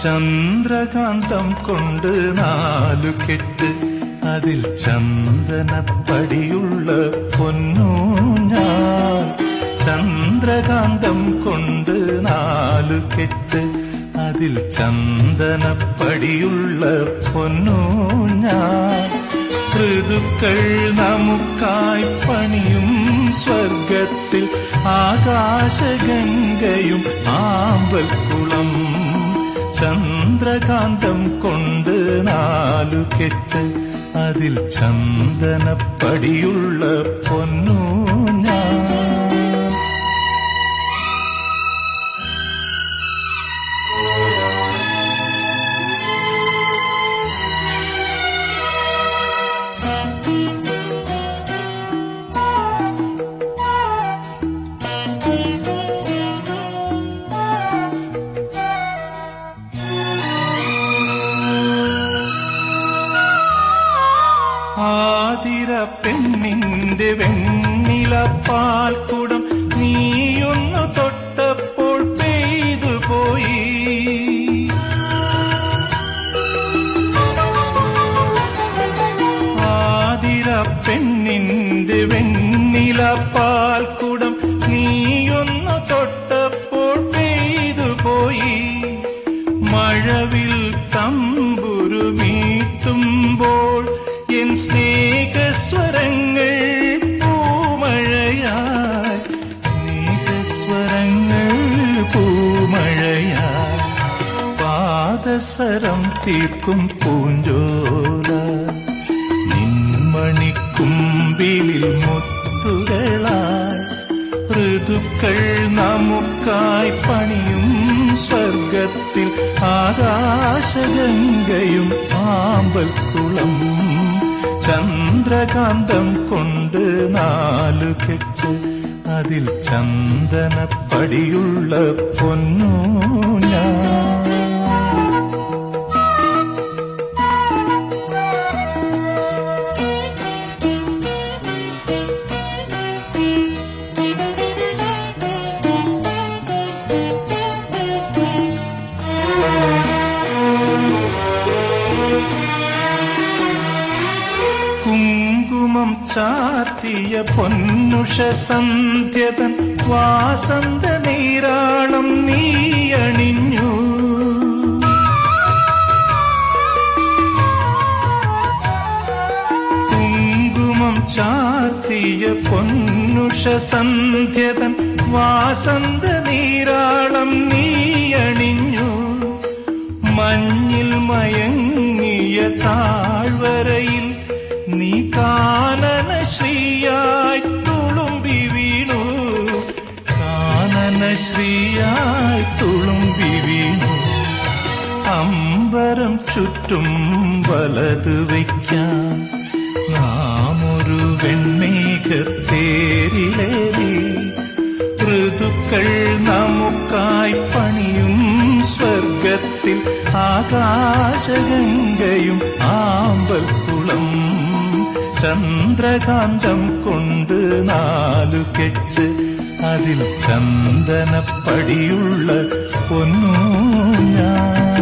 ചന്ദ്രകാന്തം കൊണ്ട് നാലു കെട്ട് അതിൽ ചന്ദനപ്പടിയുള്ള പൊന്നൂഞ്ഞാൽ ചന്ദ്രകാന്തം കൊണ്ട് നാലു കെട്ട് അതിൽ ചന്ദനപ്പടിയുള്ള പൊന്നൂഞ്ഞാൽ ഋതുക്കൾ നമുക്കായി പണിയും സ്വർഗത്തിൽ ആകാശഗംഗയും ആമ്പൽക്കുളം ചന്ദ്രകാന്തം കൊണ്ട് നാലു കെട്ട് അതിൽ ചന്ദനപ്പടിയുള്ള പൊന്നൂഞ്ഞാൽ ആതിര പെണ്ണിന്റെ വെണ്ണില പാൽക്കുടം നീയൊന്നു തൊട്ടപ്പോൾ പെയ്തു പോയി ആതിര പെണ്ണിന്റെ വെണ്ണില പാൽക്കുടം നീയൊന്നു തൊട്ടപ്പോൾ പെയ്തു പോയി മഴവിൽ തമ്പുരു മീട്ടുമ്പോൾ എൻ സ്നേഹസ്വരങ്ങൾ പൂമഴയായി സ്നേഹസ്വരങ്ങൾ പൂമഴയായി പാദസരം തീർക്കും പൂഞ്ചോല നിന്മണിക്കുമ്പിലിൽ മുത്തുകളായി ഋതുക്കൾ നമുക്കായി പണിയും സ്വർഗത്തിൽ ആകാശഗംഗയും ആമ്പൽക്കുളം ചന്ദ്രകാന്തം കൊണ്ട് നാലു കെട്ട് അതിൽ ചന്ദനപ്പടിയുള്ള പൊന്നൂഞ്ഞാ കുങ്കുമം ചാർത്തിയ പൊന്നുഷ സന്ധ്യതൻ വാസന്ത നീരാളം നീയണിഞ്ഞു കുങ്കുമം ചാർത്തിയ പൊന്നുഷ സന്ധ്യതൻ വാസന്ത നീരാളം നീയണിഞ്ഞു മഞ്ഞിൽ മയങ്ങിയ താഴ്വരയിൽ നീ കാനന ശ്രീയായി തുളുമ്പി വീണു കാനന ശ്രീയായി തുളുമ്പി വീണു അമ്പരം ചുറ്റും വലത് വയ്ക്കാൻ നാം ഒരു വെണ്ണീകത്തേരിലേറി ഋതുക്കൾ നമുക്കായി പണിയും സ്വർഗത്തിൽ ആകാശഗംഗയും ആമ്പൽക്കുളം ചന്ദ്രകാന്തം കൊണ്ട് നാലു കെട്ട് അതിൽ ചന്ദനപ്പടിയുള്ള പൊന്നൂഞ്ഞാ